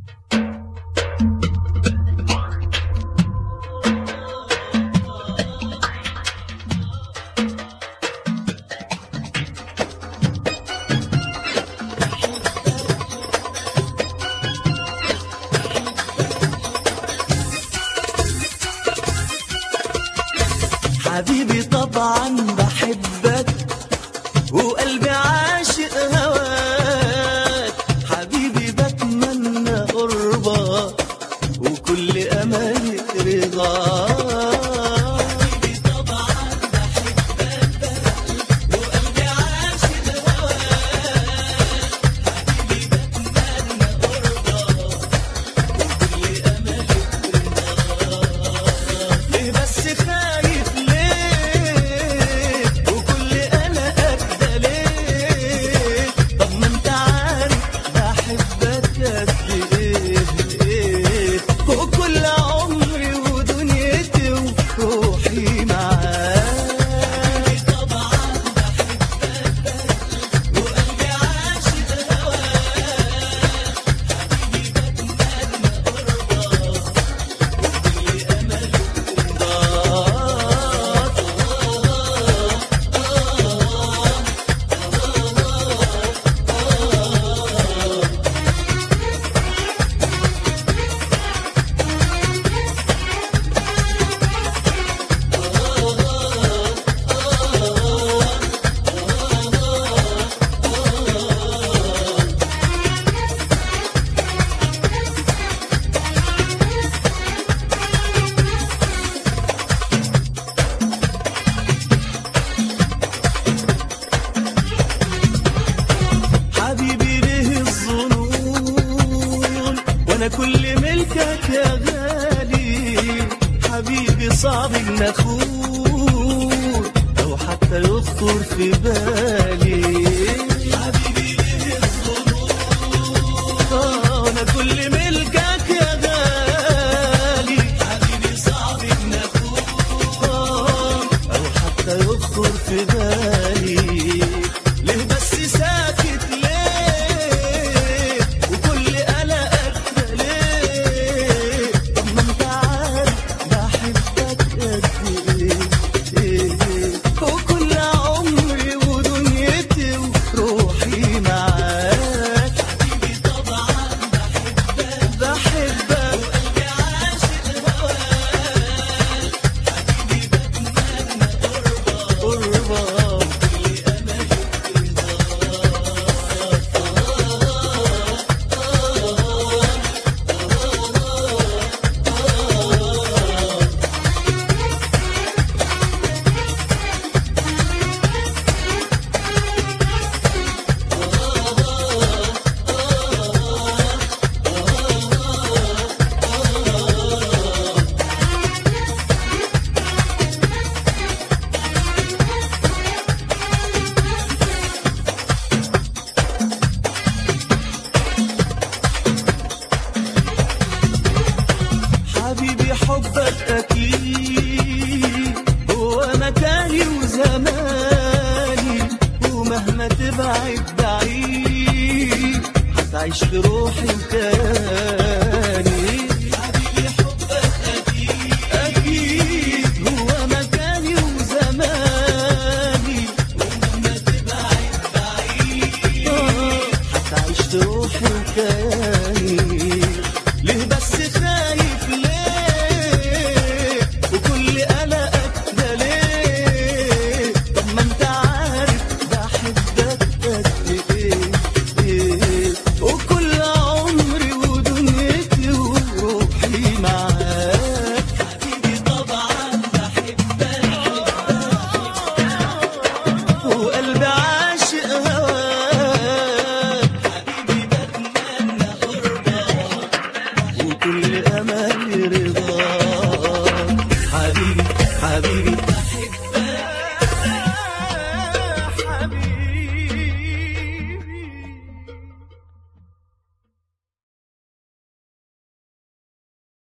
حبيبي طبعا بحبك وقلبي عاشق هواك حبيبي بتمنى قربك وكل املي رضاك حبيبي طبعا بحبك وقلبي عاشق هواك حبيبي بتمنى قربك وكل املي ليه بس خايف ليه وكل قلقك ده ليه طب ما انت عارف بحبك قد ايه ايه وكل عمري ودنيتي وروحي معاك طبعا بحبك وقلبي عاشق هواك حبيبي بتمنى قربك وكل امل حبيبي ليه الظنون وانا كل ملكك يا غالي حبيبي صعب ان اخون او حتى يخطر في بالي حبيبي ليه الظنون آه، وانا كل ملكك يا غالي حبيبي صعب ان اخون او حتى يخطر في بالي ليه بس ساكت ليه وكل قلقك ده ليه طب ما انت عارف بحبك قد ايه ايه ايه وكل عمري ودنيتي وروحي معاك حبيبي طبعا بحبك بحبك وقلبي عاشق هواك حبيبي بتمنى قربك قربك كل املي حبيبي حبك أكيد هو مكاني وزماني ومهما تبعد بعيد هتعيش في روحي وكياني حبيبي حبك أكيد أكيد هو مكاني وزماني ومهما تبعد بعيد آه، هتعيش في روحي وكياني ليه بس خايف